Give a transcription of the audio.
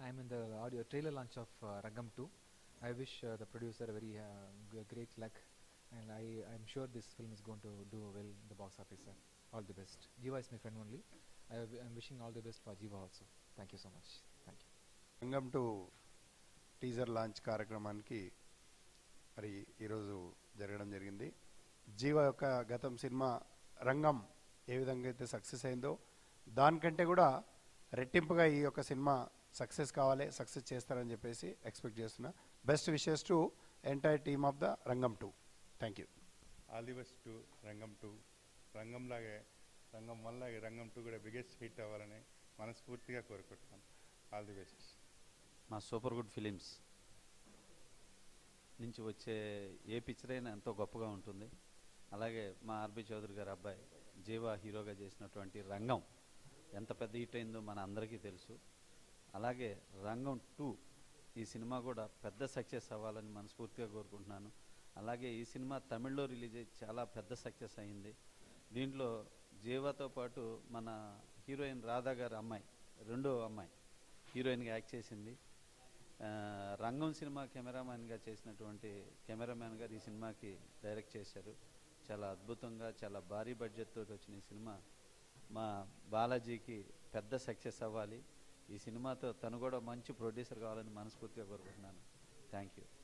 I'm in the audio trailer launch of uh, Rangam 2. I wish uh, the producer a very uh, g- great luck, and I I'm sure this film is going to do well in the box office. Sir. All the best. Jiva is my friend only. I, am wishing all the best for Jiva also. Thank you so much. Thank you. Rangam two teaser launch కార్యక్రమానికి మరి ఈరోజు జరగడం జరిగింది జీవ యొక్క గతం cinema రంగం ఏ విధంగా అయితే సక్సెస్ అయిందో దానికంటే కూడా రెట్టింపుగా ఈ యొక్క సినిమా సక్సెస్ కావాలి సక్సెస్ చేస్తారని చెప్పేసి ఎక్స్పెక్ట్ చేస్తున్నా best wishes to entire team of the Rangam two thank you all the best to Rangam two రంగంలాగే రంగం వల్ల ఈ రంగం టూ కూడా బిగ్గెస్ట్ హిట్ అవ్వాలని మనస్ఫూర్తిగా కోరుకుంటున్నాను ఆల్ ది బెస్ట్ మా సూపర్ గుడ్ ఫిలిమ్స్ నుంచి వచ్చే ఏ పిక్చర్ అయినా ఎంతో గొప్పగా ఉంటుంది అలాగే మా ఆర్బి చౌదరి గారి అబ్బాయి జీవా హీరోగా చేసినటువంటి రంగం ఎంత పెద్ద హిట్ అయిందో మన అందరికీ తెలుసు అలాగే రంగం టూ ఈ సినిమా కూడా పెద్ద సక్సెస్ అవ్వాలని మనస్ఫూర్తిగా కోరుకుంటున్నాను అలాగే ఈ సినిమా తమిళ్లో రిలీజ్ అయ్యి చాలా పెద్ద సక్సెస్ అయింది దీంట్లో జీవాతో పాటు మన హీరోయిన్ రాధా గారి అమ్మాయి రెండో అమ్మాయి హీరోయిన్గా యాక్ట్ చేసింది ఆ, రంగం సినిమా కెమెరామ్యాన్గా చేసినటువంటి కెమెరామ్యాన్ గారు ఈ సినిమాకి డైరెక్ట్ చేశారు చాలా అద్భుతంగా చాలా భారీ బడ్జెట్ తోటి వచ్చిన ఈ సినిమా మా బాలాజీకి పెద్ద సక్సెస్ అవ్వాలి ఈ సినిమాతో తను కూడా మంచి ప్రొడ్యూసర్ కావాలని మనస్ఫూర్తిగా కోరుకుంటున్నాను థ్యాంక్ యూ